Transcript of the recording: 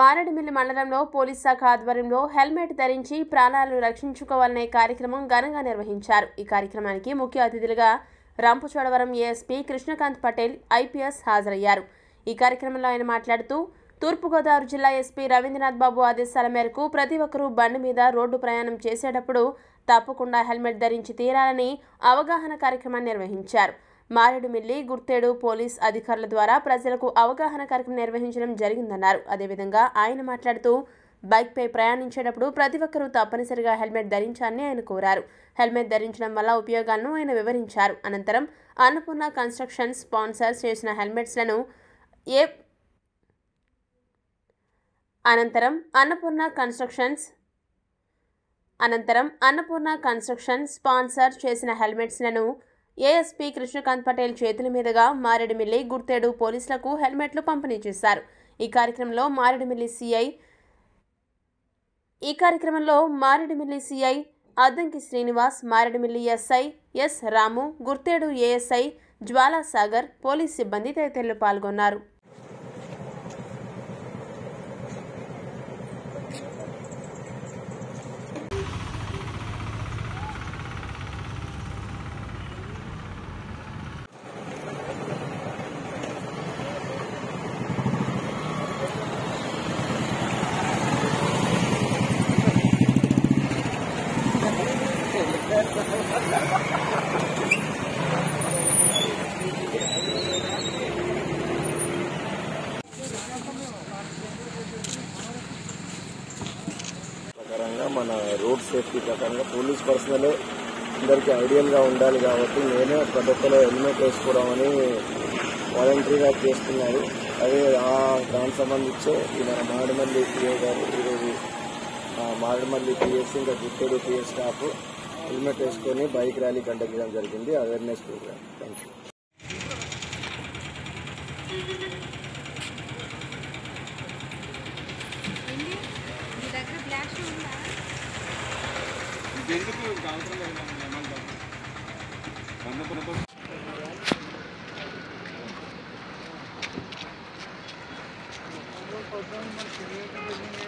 మారేడుమిల్లి మండలంలో పోలీస్ శాఖ ఆధ్వర్యంలో హెల్మెట్ ధరించి ప్రాణాలను రక్షించుకోవాలనే కార్యక్రమం ఘనంగా నిర్వహించారు ఈ కార్యక్రమానికి ముఖ్య అతిథులుగా రంపచోడవరం ఏఎస్పీ కృష్ణకాంత్ పటేల్ ఐపీఎస్ హాజరయ్యారు ఈ కార్యక్రమంలో ఆయన మాట్లాడుతూ తూర్పుగోదావరి జిల్లా ఎస్పీ రవీంద్రనాథ్ బాబు ఆదేశాల మేరకు ప్రతి ఒక్కరూ బండి మీద రోడ్డు ప్రయాణం చేసేటప్పుడు తప్పకుండా హెల్మెట్ ధరించి తీరాలని అవగాహన కార్యక్రమాన్ని నిర్వహించారు మారేడుమిల్లి గుర్తేడు పోలీస్ అధికారుల ద్వారా ప్రజలకు అవగాహన కార్యక్రమం నిర్వహించడం జరిగిందన్నారు అదేవిధంగా ఆయన మాట్లాడుతూ బైక్పై ప్రయాణించేటప్పుడు ప్రతి ఒక్కరూ తప్పనిసరిగా హెల్మెట్ ధరించాలని ఆయన కోరారు హెల్మెట్ ధరించడం వల్ల ఉపయోగాలను ఆయన వివరించారు అనంతరం అన్నపూర్ణ కన్స్ట్రక్షన్ స్పాన్సర్ చేసిన హెల్మెట్స్లను ఏ అనంతరం అన్నపూర్ణ కన్స్ట్రక్షన్స్ అనంతరం అన్నపూర్ణ కన్స్ట్రక్షన్ స్పాన్సర్ చేసిన హెల్మెట్స్లను ఏఎస్పీ కృష్ణకాంత్ పటేల్ చేతుల మీదుగా మారేడుమిల్లి గుర్తేడు పోలీసులకు హెల్మెట్లు పంపిణీ చేశారు ఈ కార్యక్రమంలో మారేడుమిల్లి సిఐ ఈ కార్యక్రమంలో Maredumilli CI Addanki Srinivas Maredumilli SI S Ramu Gurthedu ASI Jwala Sagar police సిబ్బంది తదితరులు పాల్గొన్నారు ప్రకారంగా మన రోడ్ సేఫ్టీ ప్రకారంగా పోలీస్ పర్సనల్ అందరికీ ఐడియల్గా ఉండాలి కాబట్టి నేనే ప్రతి ఒక్కరు హెల్మెట్ వేసుకోవడం అని వాలంటరీగా చేస్తున్నారు అదే ఆ దానికి సంబంధించే ఈ మన మారేడుమల్లి పిఏ గారు ఈరోజు ఆ మారేడుమల్లి పిఎస్ ఇంకా గుట్టూరు పిఎస్ స్టాఫ్ హెల్మెట్ వేసుకొని బైక్ ర్యాలీ కండక్ట్ చేయడం జరిగింది అవేర్నెస్ ప్రోగ్రామ్ థ్యాంక్ యూ ఏంటి మీ దగ్గర బ్లాక్ షూ ఉందా ఇంకెందుకు ఇంకా అవసరం లేదు మనం ఏమంటాం వంద పునతో పొద్దున్న మరి